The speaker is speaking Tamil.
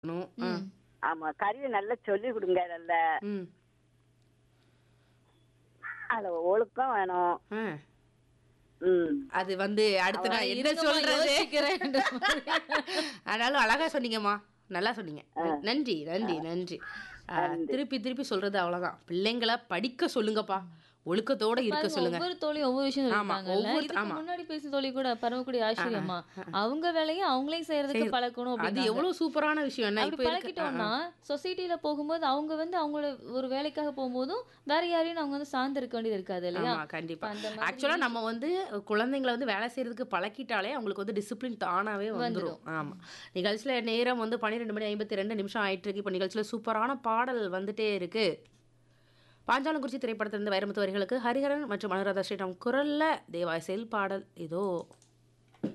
ணும். ஆ. ம். ஆமா கருவி நல்லா சொல்லி கொடுங்க நல்ல ம். அதுல ஒழுக்கம் வேணும் ஆ. ம் அது வந்து அடுத்து நான் என்ன இருங்கம்மா, சொல்றது யோசிக்கிறேன். ஆனாலும் அழகா சொன்னீங்கம்மா நல்லா சொன்னீங்க நன்றி நன்றி நன்றி ஆ, திருப்பி திருப்பி சொல்றது அவ்வளவுதான் பிள்ளைங்களை படிக்க சொல்லுங்கப்பா ஒழுக்கத்தோட இருக்க பாருங்க, சொல்லுங்க ஒவ்வொரு தோழியும் ஒவ்வொரு விஷயம் ஆமா, சொல்லிருக்காங்கல்ல ஒவ்வொரு- இதுக்கு ஆமா. முன்னாடி பேசிய தோழி கூட பரவக்கூடிய ஆச்சரியமா அவங்க வேலையை அவங்களே செய்யறதுக்கு சரி. பழக்கணும் அது அப்படின்னு எவ்வளவு சூப்பரான விஷயம் என்ன அப்படி இப்ப இருக்கு பழக்கிட்டோம்னா சொசைட்டில போகும்போது அவங்க வந்து அவங்களோட ஒரு வேலைக்காக போகும்போதும் வேற யாரையும் அவங்க வந்து சார்ந்து இருக்க வேண்டியது இருக்காது இல்லையா ஆமா கண்டிப்பா அந்த மாதிரி ஆக்சுவலா நம்ம வந்து குழந்தைங்களை வந்து வேலை செய்யறதுக்கு பழக்கிட்டாலே அவங்களுக்கு வந்து டிசிப்ளின் தானாவே வந்துடும் ஆமா நிகழ்ச்சியில நேரம் வந்து பன்னிரெண்டு மணி ஐம்பத்தி ரெண்டு நிமிஷம் ஆயிட்டு இருக்கு இப்போ நிகழ்ச்சியில சூப்பரான பாடல் வந்துட்டே இருக்கு பாஞ்சாலங்குறிச்சி திரைப்படத்திலிருந்து வைரமுத்து வரிகளுக்கு ஹரிஹரன் மற்றும் அனுராதா ஸ்ரீராம் குரல்ல தேவாய்செயல் பாடல் இதோ